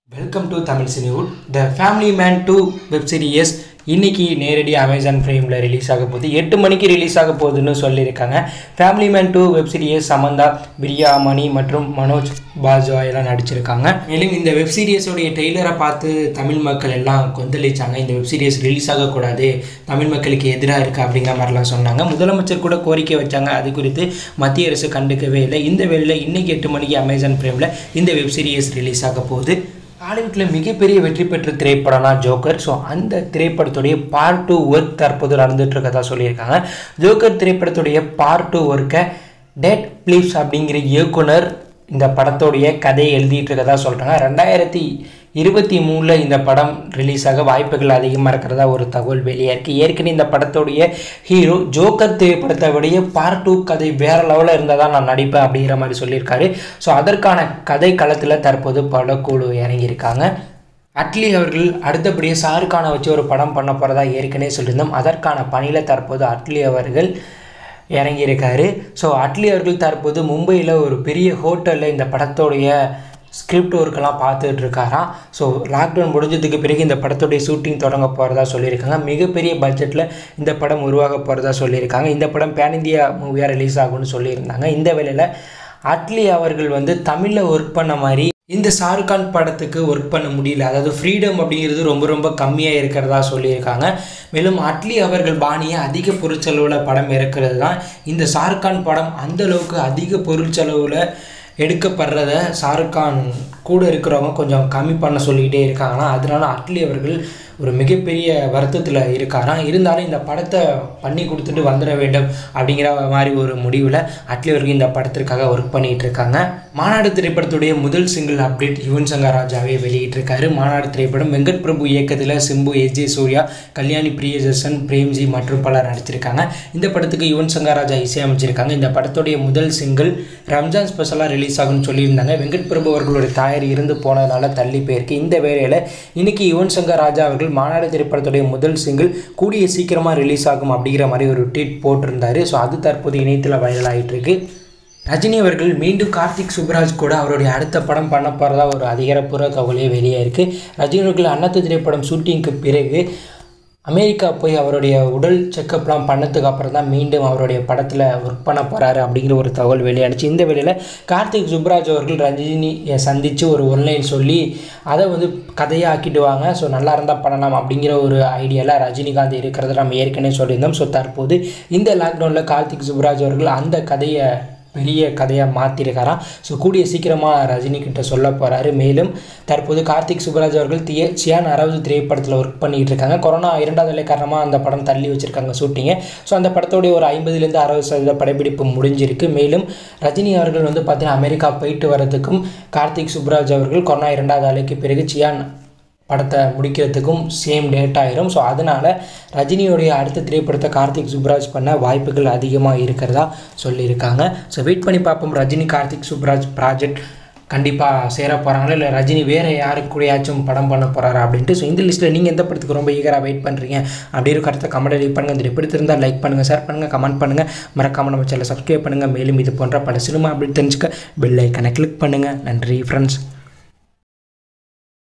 welcome to Tamil Cinewood the Family Man two web series இன்னைக்கு நேரடி Amazon ஃப்ரேமில் release ஆக போகுது எட்டு மணிக்கு ரிலீஸ் ஆக போகுதுன்னு சொல்லியிருக்காங்க Family Man two web series Samantha Priya Mani மற்றும் மனோஜ் பாஜ்வா எல்லாம் நடிச்சிருக்காங்க மேலும் இந்த வெப் சீரியஸோடைய டெய்லரை பார்த்து தமிழ் மக்கள் எல்லாம் கொந்தளிச்சாங்க இந்த வெப் சீரியஸ் ரிலீஸ் ஆகக்கூடாது தமிழ் மக்களுக்கு எதிராக இருக்குது அப்படிங்கிற மாதிரிலாம் சொன்னாங்க முதலமைச்சர் கூட கோரிக்கை வச்சாங்க அது குறித்து மத்திய அரசு கண்டுக்கவே இல்லை இந்த வேளையில் இன்னைக்கு எட்டு மணிக்கு அமேசான் ஃப்ரேமில் இந்த வெப் சீரியஸ் ரிலீஸ் ஆக போகுது ஹாலிவுட்டில் மிகப்பெரிய வெற்றி பெற்ற திரைப்படம்னா ஜோக்கர் ஸோ அந்த திரைப்படத்துடைய பார்ட் டூ ஒர்க் தற்போது நடந்துட்டு இருக்கதா சொல்லியிருக்காங்க ஜோக்கர் திரைப்படத்துடைய பார்ட் டூ ஒர்க்கை டேட் பிலிப்ஸ் அப்படிங்கிற இயக்குனர் இந்த படத்துடைய கதையை எழுதிட்டு இருக்கதா சொல்கிறாங்க ரெண்டாயிரத்தி இருபத்தி மூணில் இந்த படம் ரிலீஸ் ஆக வாய்ப்புகள் அதிகமாக இருக்கிறதா ஒரு தகவல் வெளியே இருக்குது ஏற்கனவே இந்த படத்துடைய ஹீரோ ஜோக்கர் திரைப்படத்தை விடைய பார்ட் டூ கதை வேறு லெவலில் இருந்தால் தான் நான் நடிப்பேன் அப்படிங்கிற மாதிரி சொல்லியிருக்காரு ஸோ அதற்கான கதை களத்தில் தற்போது படக்குழு இறங்கியிருக்காங்க அட்லி அவர்கள் அடுத்தபடியாக ஷாருக்கானை வச்சு ஒரு படம் பண்ண போகிறதா ஏற்கனவே சொல்லியிருந்தோம் அதற்கான பணியில் தற்போது அட்லி அவர்கள் இறங்கியிருக்காரு ஸோ அட்லி அவர்கள் தற்போது மும்பையில் ஒரு பெரிய ஹோட்டலில் இந்த படத்தோடைய ஸ்கிரிப்ட் ஒர்க்கெல்லாம் பார்த்துட்டு இருக்காராம் ஸோ லாக்டவுன் முடிஞ்சதுக்கு பிறகு இந்த படத்துடைய ஷூட்டிங் தொடங்க போகிறதா சொல்லியிருக்காங்க மிகப்பெரிய பட்ஜெட்டில் இந்த படம் உருவாக போகிறதா சொல்லியிருக்காங்க இந்த படம் பேன் இந்தியா மூவியாக ரிலீஸ் ஆகும்னு சொல்லியிருந்தாங்க இந்த வேளையில் அட்லி அவர்கள் வந்து தமிழில் ஒர்க் பண்ண மாதிரி இந்த ஷாருக்கான் படத்துக்கு ஒர்க் பண்ண முடியல அதாவது ஃப்ரீடம் அப்படிங்கிறது ரொம்ப ரொம்ப கம்மியாக இருக்கிறதா சொல்லியிருக்காங்க மேலும் அட்லி அவர்கள் பாணியை அதிக பொருட்செலவில் படம் இறக்கிறது தான் இந்த ஷாருக்கான் படம் அந்த அளவுக்கு அதிக பொருட்செலவில் எடுக்கப்படுறத ஷாருக்கான் கூட இருக்கிறவங்க கொஞ்சம் கம்மி பண்ண சொல்லிக்கிட்டே இருக்காங்கன்னா அதனால அட்லி அவர்கள் ஒரு மிகப்பெரிய வருத்தத்தில் இருக்காராம் இருந்தாலும் இந்த படத்தை பண்ணி கொடுத்துட்டு வந்துட வேண்டும் அப்படிங்கிற மாதிரி ஒரு முடிவில் அட்லி அவர்கள் இந்த படத்திற்காக ஒர்க் பண்ணிகிட்டு இருக்காங்க மாநாடு திரைப்படத்துடைய முதல் சிங்கிள் அப்டேட் யுவன் சங்கர் ராஜாவே வெளியிட்டிருக்காரு மாநாடு திரைப்படம் வெங்கட் பிரபு இயக்கத்தில் சிம்பு எஸ் ஜே சூர்யா கல்யாணி பிரியதர்சன் பிரேம்ஜி மற்றும் பலர் நடிச்சிருக்காங்க இந்த படத்துக்கு யுவன் சங்கர் ராஜா இசையமைச்சிருக்காங்க இந்த படத்துடைய முதல் சிங்கிள் ரம்ஜான் ஸ்பெஷலாக ரிலீஸ் ஆகும்னு சொல்லியிருந்தாங்க வெங்கட் பிரபு அவர்களுடைய தாயார் இருந்து போனதுனால தள்ளி போயிருக்கு இந்த வேளையில் இன்னைக்கு யுவன் சங்கர் ராஜா அவர்கள் மாநாடு திரைப்படத்துடைய முதல் சிங்கிள் கூடிய சீக்கிரமாக ரிலீஸ் ஆகும் அப்படிங்கிற மாதிரி ஒரு ட்வீட் போட்டிருந்தாரு ஸோ அது தற்போது இணையத்தில் வைரல் ஆகிட்டு இருக்கு ரஜினி அவர்கள் மீண்டும் கார்த்திக் சுப்ராஜ் கூட அவருடைய அடுத்த படம் பண்ண போகிறதா ஒரு அதிகாரப்பூர்வ தகவலே வெளியே இருக்குது ரஜினி அவர்கள் அன்னத்து திரைப்படம் ஷூட்டிங்க்கு பிறகு அமெரிக்கா போய் அவருடைய உடல் செக்கப்லாம் பண்ணதுக்கு அப்புறம் தான் மீண்டும் அவருடைய படத்தில் ஒர்க் பண்ண போகிறாரு அப்படிங்கிற ஒரு தகவல் வெளியாடுச்சு இந்த வேளையில் கார்த்திக் சுப்ராஜ் அவர்கள் ரஜினியை சந்தித்து ஒரு ஒன்லைன் சொல்லி அதை வந்து கதையாக ஆக்கிடுவாங்க ஸோ நல்லா இருந்தால் பண்ணலாம் அப்படிங்கிற ஒரு ஐடியாவில் ரஜினிகாந்த் இருக்கிறத நம்ம ஏற்கனவே சொல்லியிருந்தோம் ஸோ தற்போது இந்த லாக்டவுனில் கார்த்திக் சுப்ராஜ் அவர்கள் அந்த கதையை பெரிய கதையாக மாற்றிருக்காராம் ஸோ கூடிய சீக்கிரமாக ரஜினி கிட்ட சொல்ல போகிறாரு மேலும் தற்போது கார்த்திக் சுப்ராஜ் அவர்கள் திய சியான் அறுபது திரைப்படத்தில் ஒர்க் பண்ணிகிட்டு இருக்காங்க கொரோனா இரண்டாவது நிலை காரணமாக அந்த படம் தள்ளி வச்சுருக்காங்க ஷூட்டிங்கை ஸோ அந்த படத்தோடைய ஒரு ஐம்பதுலேருந்து அறுபது சதவீத படப்பிடிப்பு முடிஞ்சிருக்கு மேலும் ரஜினி அவர்கள் வந்து பார்த்தீங்கன்னா அமெரிக்கா போயிட்டு வரதுக்கும் கார்த்திக் சுப்ராஜ் அவர்கள் கொரோனா இரண்டாவது அலைக்கு பிறகு சியான் படத்தை முடிக்கிறதுக்கும் சேம் டேட் ஆயிரும் ஸோ அதனால் ரஜினியோடைய அடுத்த திரைப்படத்தை கார்த்திக் சுப்ராஜ் பண்ண வாய்ப்புகள் அதிகமாக இருக்கிறதா சொல்லியிருக்காங்க ஸோ வெயிட் பண்ணி பார்ப்போம் ரஜினி கார்த்திக் சுப்ராஜ் ப்ராஜெக்ட் கண்டிப்பாக சேர போகிறாங்களா இல்லை ரஜினி வேறு யாருக்கு கூடயாச்சும் படம் பண்ண போகிறாரா அப்படின்ட்டு ஸோ இந்த லிஸ்ட்டில் நீங்கள் எந்த படத்துக்கு ரொம்ப ஈகராக வெயிட் பண்ணுறீங்க அப்படின்னு கருத்தை கமெண்ட் லீவ் பண்ணுங்கள் இந்த பிடித்திருந்தால் லைக் பண்ணுங்கள் ஷேர் பண்ணுங்கள் கமெண்ட் பண்ணுங்கள் மறக்காமல் நம்ம சேனலை சப்ஸ்கிரைப் பண்ணுங்கள் மேலும் இது போன்ற பல சினிமா அப்படி தெரிஞ்சுக்க பெல் ஐக்கனை கிளிக் பண்ணுங்கள் நன்றி ஃப்ரெண்ட்ஸ்